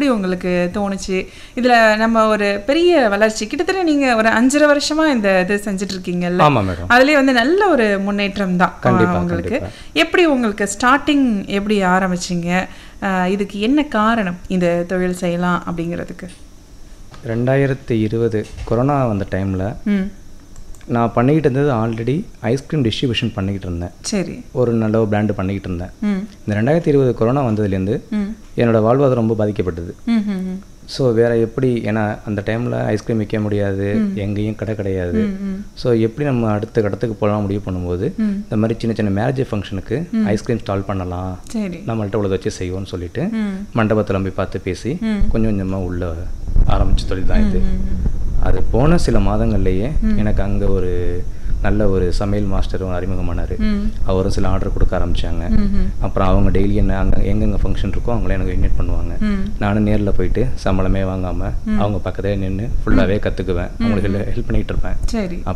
எப்படி உங்களுக்கு தோணுச்சு இதுல நம்ம ஒரு பெரிய வளர்ச்சி கிட்டத்தட்ட நீங்க ஒரு அஞ்சரை வருஷமா இந்த இது செஞ்சுட்டு இருக்கீங்கல்ல ஆமாம் மேடம் அதுலயே வந்து நல்ல ஒரு முன்னேற்றம் தான் கண்டிப்பா, உங்களுக்கு எப்படி உங்களுக்கு ஸ்டார்டிங் எப்படி ஆரம்பிச்சீங்க அஹ் இதுக்கு என்ன காரணம் இந்த தொழில் செய்யலாம் அப்படிங்கிறதுக்கு ரெண்டாயிரத்தி இருபது கொரோனா வந்த டைமில் ம் நான் பண்ணிக்கிட்டு இருந்தது ஆல்ரெடி ஐஸ்கிரீம் டிஸ்ட்ரிபியூஷன் பண்ணிக்கிட்டு இருந்தேன் சரி ஒரு நல்ல பிராண்டு பண்ணிக்கிட்டு இருந்தேன் ம் இந்த ரெண்டாயிரத்தி இருபது கொரோனா வந்ததுலேருந்து ம் என்னோட வாழ்வாதாரம் ரொம்ப பாதிக்கப்பட்டது ம் ம் ம் ஸோ வேற எப்படி ஏன்னா அந்த டைமில் ஐஸ்கிரீம் விற்க முடியாது எங்கேயும் கடை கிடையாது ஸோ எப்படி நம்ம அடுத்த கடத்துக்கு போகலாம் முடிவு பண்ணும்போது ம். இந்த மாதிரி சின்ன சின்ன மேரேஜ் ஃபங்க்ஷனுக்கு ஐஸ்கிரீம் ஸ்டால் பண்ணலாம் சரி நம்மள்ட்ட உள்ளதை வச்சு செய்வோம்னு சொல்லிட்டு ம் மண்டபத்தில் போய் பார்த்து பேசி ம். கொஞ்சம் கொஞ்சமாக உள்ள ஆரம்பிச்ச தொழில் தான் இது அது போன சில மாதங்கள்லேயே எனக்கு அங்கே ஒரு நல்ல ஒரு சமையல் மாஸ்டரும் அறிமுகமானார் ம் அவரும் சில ஆர்டர் கொடுக்க ஆரம்பிச்சாங்க ம் அப்புறம் அவங்க டெய்லி என்ன அங்கே எங்கெங்கே ஃபங்க்ஷன் இருக்கோ அவங்களே எனக்கு இன்வைட் பண்ணுவாங்க ம் நானும் நேரில் போயிட்டு சம்பளமே வாங்காமல் அவங்க பக்கத்துல நின்று ஃபுல்லாகவே கற்றுக்குவேன் அவங்களுக்கு ஹெல்ப் பண்ணிகிட்டு இருப்பேன் சரி